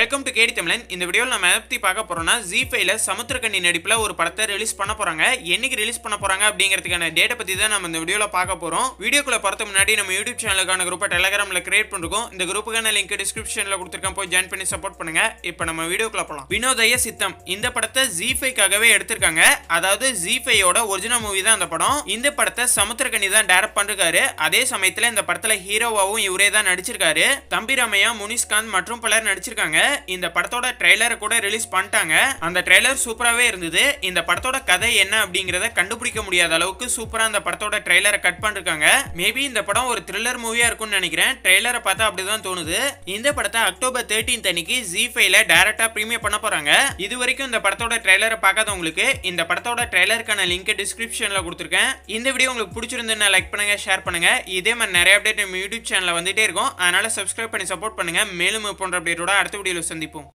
welcome to கேடி தமிழன் இந்த வீடியோவில் நம்ம எதை பற்றி பார்க்க போறோம்னா ஜி ஃபைவ்ல சமுத்திரக்கண்ணி நடிப்பில் ஒரு படத்தை ரிலீஸ் பண்ண போறாங்க என்னைக்கு ரிலீஸ் பண்ண போறாங்க அப்படிங்கிறதுக்கான டேட்டை பற்றி தான் நம்ம இந்த வீடியோவில் பார்க்க போறோம் வீடியோக்குள்ள போறதுக்கு முன்னாடி நம்ம யூடியூப் சேனலுக்கான குரூப்பை டெலகிராமில் கிரியேட் பண்ணிருக்கோம் இந்த குரூப்புக்கான லிங்க் டிஸ்கிரிப்ஷனில் கொடுத்துருக்கேன் போய் ஜாயின் பண்ணி சப்போர்ட் பண்ணுங்க இப்போ நம்ம வீடியோக்குள்ள போகலாம் வினோதய சித்தம் இந்த படத்தை ஜி ஃபைவ்காகவே எடுத்திருக்காங்க அதாவது ஜி ஃபைவோட ஒரிஜினல் மூவி தான் அந்த படம் இந்த படத்தை சமுத்திரக்கண்ணி தான் டைரக்ட் பண்ணிருக்காரு அதே சமயத்தில் இந்த படத்தில் ஹீரோவாவும் இவரே தான் நடிச்சிருக்காரு தம்பி ராமையா முனிஷ்காந்த் மற்றும் பலர் நடிச்சிருக்காங்க இந்த படத்தோட ட்ரெய்லரை கூட ரிலீஸ் பண்ணிட்டாங்க அந்த ட்ரெய்லர் சூப்பராகவே இருந்தது இந்த படத்தோட கதை என்ன அப்படிங்கிறத கண்டுபிடிக்க முடியாத அளவுக்கு சூப்பராக அந்த படத்தோட ட்ரெய்லரை கட் பண்ணிருக்காங்க மேபி இந்த படம் ஒரு த்ரில்லர் மூவியா இருக்கும்னு நினைக்கிறேன் ட்ரெய்லரை பார்த்தா அப்படிதான் தோணுது இந்த படத்தை அக்டோபர் தேர்ட்டீன் அன்னைக்கு ஜி ஃபைவ்ல டேரக்டா ப்ரீமியர் பண்ண போறாங்க இது வரைக்கும் இந்த படத்தோட ட்ரெய்லரை பார்க்காதவங்களுக்கு இந்த படத்தோட ட்ரெய்லருக்கான லிங்க் டிஸ்கிரிப்ஷன்ல கொடுத்துருக்கேன் இந்த வீடியோ உங்களுக்கு பிடிச்சிருந்துன்னா லைக் பண்ணுங்க ஷேர் பண்ணுங்க இதே மாதிரி நிறைய அப்டேட் நம்ம யூடியூப் சேனல்ல வந்துட்டே இருக்கும் அதனால சப்ஸ்கிரைப் பண்ணி சப்போர்ட் பண்ணுங்க மேலும் இது போன்ற அப்டேட்டோட அடுத்த வீடியோவில் சந்திப்போம்